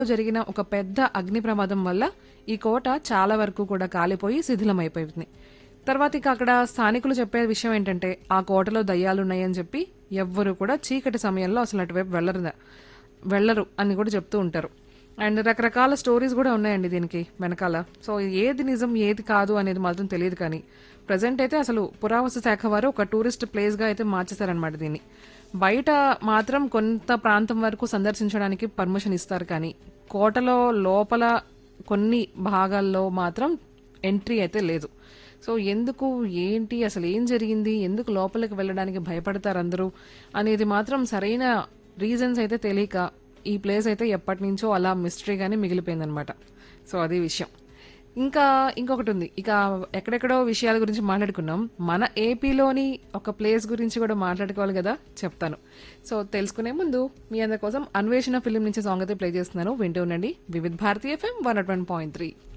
జరిగిన ఒక పెద్ద అగ్ని ప్రమాదం వల్ల ఈ కోట చాలా వరకు కూడా కాలిపోయి శిథిలమైపోయింది తర్వాత ఇక అక్కడ స్థానికులు చెప్పే విషయం ఏంటంటే ఆ కోటలో దయ్యాలున్నాయని చెప్పి ఎవ్వరు కూడా చీకటి సమయంలో అసలు అటువైపు వెళ్ళరు వెళ్ళరు అని కూడా చెప్తూ ఉంటారు అండ్ రకరకాల స్టోరీస్ కూడా ఉన్నాయండి దీనికి వెనకాల సో ఏది నిజం ఏది కాదు అనేది మాత్రం తెలియదు కానీ ప్రజెంట్ అయితే అసలు పురావస్తు శాఖ వారు ఒక టూరిస్ట్ ప్లేస్గా అయితే మార్చేశారనమాట దీన్ని బయట మాత్రం కొంత ప్రాంతం వరకు సందర్శించడానికి పర్మిషన్ ఇస్తారు కానీ కోటలో లోపల కొన్ని భాగాల్లో మాత్రం ఎంట్రీ అయితే లేదు సో ఎందుకు ఏంటి అసలు ఏం జరిగింది ఎందుకు లోపలికి వెళ్ళడానికి భయపడతారు అందరూ అనేది మాత్రం సరైన రీజన్స్ అయితే తెలియక ఈ ప్లేస్ అయితే ఎప్పటి నుంచో అలా మిస్టరీగానే మిగిలిపోయిందనమాట సో అది విషయం ఇంకా ఇంకొకటి ఉంది ఇక ఎక్కడెక్కడో విషయాల గురించి మాట్లాడుకున్నాం మన ఏపీలోని ఒక ప్లేస్ గురించి కూడా మాట్లాడుకోవాలి కదా చెప్తాను సో తెలుసుకునే ముందు మీ అందరి కోసం అన్వేషణ ఫిలిం నుంచి సాంగ్ అయితే ప్లే చేస్తున్నాను వింటూ ఉండండి Vividh Bharati FM one point three